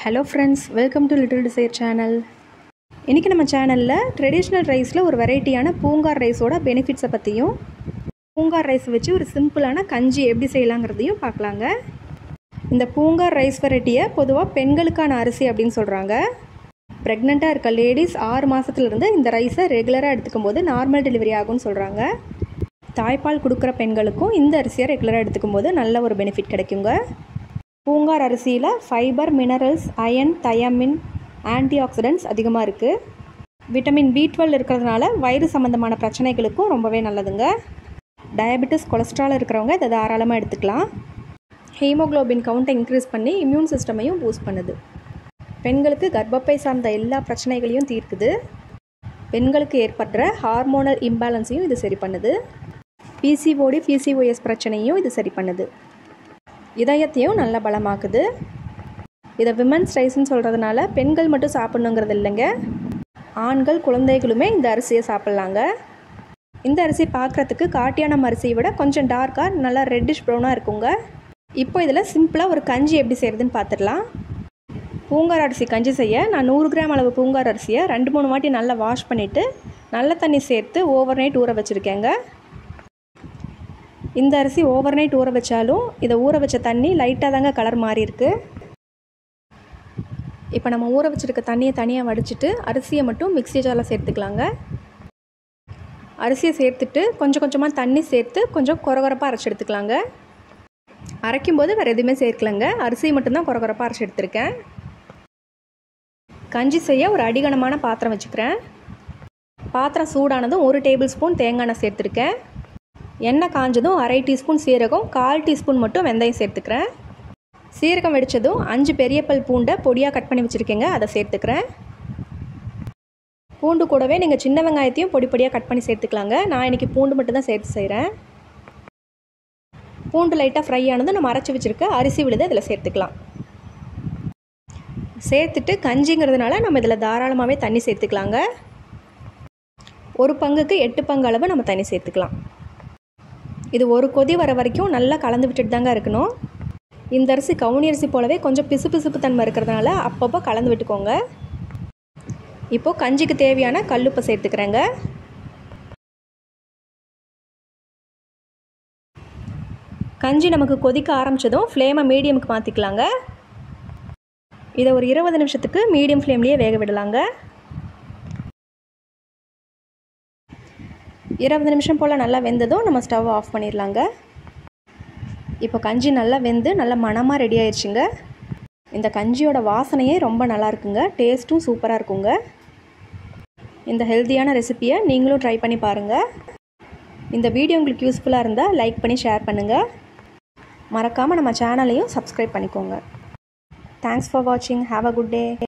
hello friends welcome to Little Desire channel இன்றைக்கி நம்ம சேனலில் ட்ரெடிஷ்னல் ரைஸில் ஒரு வெரைட்டியான பூங்கார் ரைஸோட பெனிஃபிட்ஸை பற்றியும் பூங்கார் ரைஸ் வச்சு ஒரு சிம்பிளான கஞ்சி எப்படி செய்யலாங்கிறதையும் பார்க்கலாங்க இந்த பூங்கார் ரைஸ் வெரைட்டியை பொதுவாக பெண்களுக்கான அரிசி அப்படின்னு சொல்கிறாங்க ப்ரெக்னெண்ட்டாக இருக்க லேடிஸ் ஆறு மாதத்துலேருந்து இந்த ரைஸை ரெகுலராக எடுத்துக்கும் போது நார்மல் டெலிவரி ஆகும்னு சொல்கிறாங்க தாய்ப்பால் கொடுக்குற பெண்களுக்கும் இந்த அரிசியை ரெகுலராக எடுத்துக்கும் போது நல்ல ஒரு பெனிஃபிட் கிடைக்குங்க பூங்கார் அரிசியில் fibre minerals iron thiamine anti oxidants அதிகமாக இருக்குது விட்டமின் பி டுவெல் இருக்கிறதுனால வயிறு சம்மந்தமான பிரச்சனைகளுக்கும் ரொம்பவே நல்லதுங்க டயபெட்டிஸ் கொலஸ்ட்ரால் இருக்கிறவங்க இதை தாராளமாக எடுத்துக்கலாம் ஹீமோக்ளோபின் கவுண்ட்டை இன்க்ரீஸ் பண்ணி இம்யூன் சிஸ்டமையும் பூஸ்ட் பண்ணுது பெண்களுக்கு கர்ப்பப்பை சார்ந்த எல்லா பிரச்சனைகளையும் தீர்க்குது பெண்களுக்கு ஏற்படுற ஹார்மோனல் இம்பேலன்ஸையும் இது சரி பண்ணுது பிசிஓடி பிசிஓஎஸ் பிரச்சனையும் இது சரி பண்ணுது இதயத்தையும் நல்ல பலமாக்குது இதை விமன்ஸ் ரைஸ்ன்னு சொல்கிறதுனால பெண்கள் மட்டும் சாப்பிட்ணுங்கிறது இல்லைங்க ஆண்கள் குழந்தைகளுமே இந்த அரிசியை சாப்பிட்லாங்க இந்த அரிசி பார்க்குறதுக்கு காட்டியானம் அரிசியை விட கொஞ்சம் டார்க்காக நல்லா ரெட்டிஷ் ப்ரௌனாக இருக்குங்க இப்போ இதில் சிம்பிளாக ஒரு கஞ்சி எப்படி செய்கிறதுன்னு பார்த்துடலாம் பூங்கார் அரிசி கஞ்சி செய்ய நான் நூறு கிராம் அளவு பூங்கார் அரிசியை ரெண்டு மூணு வாட்டி நல்லா வாஷ் பண்ணிவிட்டு நல்ல தண்ணி சேர்த்து ஓவர் நைட் ஊற வச்சுருக்கேங்க இந்த அரிசி ஓவர் நைட் ஊற வச்சாலும் இதை ஊற வச்ச தண்ணி லைட்டாக தாங்க கலர் மாறி இருக்கு இப்போ நம்ம ஊற வச்சுருக்க தண்ணியை தனியாக வடிச்சிட்டு அரிசியை மட்டும் மிக்ஸி ஜாரில் சேர்த்துக்கலாங்க அரிசியை சேர்த்துட்டு கொஞ்சம் கொஞ்சமாக தண்ணி சேர்த்து கொஞ்சம் குறகுறப்பாக அரைச்சி எடுத்துக்கலாங்க அரைக்கும்போது வேறு எதுவுமே சேர்க்கலங்க அரிசி மட்டும்தான் குறகுறப்பாக அரைச்சி எடுத்திருக்கேன் கஞ்சி செய்ய ஒரு அடிகனமான பாத்திரம் வச்சுக்கிறேன் பாத்திரம் சூடானதும் ஒரு டேபிள் ஸ்பூன் தேங்காய் எண்ணெய் சேர்த்துருக்கேன் எண்ணெய் காஞ்சதும் அரை டீஸ்பூன் சீரகம் கால் டீஸ்பூன் மட்டும் வெந்தயம் சேர்த்துக்கிறேன் சீரகம் வெடித்ததும் அஞ்சு பெரிய பல் பூண்டை பொடியாக கட் பண்ணி வச்சுருக்கேங்க அதை சேர்த்துக்கிறேன் பூண்டு கூடவே நீங்கள் சின்ன வெங்காயத்தையும் பொடி பொடியாக கட் பண்ணி சேர்த்துக்கலாங்க நான் இன்றைக்கி பூண்டு மட்டும் தான் சேர்த்து செய்கிறேன் பூண்டு லைட்டாக ஃப்ரை ஆனதும் நம்ம அரைச்சி வச்சுருக்க அரிசி விழுது இதில் சேர்த்துக்கலாம் சேர்த்துட்டு கஞ்சிங்கிறதுனால நம்ம இதில் தாராளமாகவே தண்ணி சேர்த்துக்கலாங்க ஒரு பங்குக்கு எட்டு பங்கு அளவு நம்ம தண்ணி சேர்த்துக்கலாம் இது ஒரு கொதி வர வரைக்கும் நல்லா கலந்து விட்டுட்டு தாங்க இருக்கணும் இந்த அரிசி கவுனி அரிசி போலவே கொஞ்சம் பிசு பிசுப்பு தன்மை இருக்கிறதுனால அப்பப்போ கலந்து விட்டுக்கோங்க இப்போது கஞ்சிக்கு தேவையான கல்லுப்பை சேர்த்துக்கிறேங்க கஞ்சி நமக்கு கொதிக்க ஆரம்பித்ததும் ஃப்ளேமை மீடியமுக்கு மாற்றிக்கலாங்க இதை ஒரு இருபது நிமிஷத்துக்கு மீடியம் ஃப்ளேம்லேயே வேக விடலாங்க இருபது நிமிஷம் போல் நல்லா வெந்ததும் நம்ம ஸ்டவ் ஆஃப் பண்ணிடலாங்க இப்போ கஞ்சி நல்லா வெந்து நல்லா மணமாக ரெடி ஆயிடுச்சுங்க இந்த கஞ்சியோட வாசனையே ரொம்ப நல்லா இருக்குங்க டேஸ்ட்டும் சூப்பராக இருக்குங்க இந்த ஹெல்த்தியான ரெசிப்பியை நீங்களும் ட்ரை பண்ணி பாருங்கள் இந்த வீடியோ உங்களுக்கு யூஸ்ஃபுல்லாக இருந்தால் லைக் பண்ணி ஷேர் பண்ணுங்கள் மறக்காமல் நம்ம சேனலையும் சப்ஸ்கிரைப் பண்ணிக்கோங்க தேங்க்ஸ் ஃபார் வாட்சிங் ஹாவ் அ குட் டே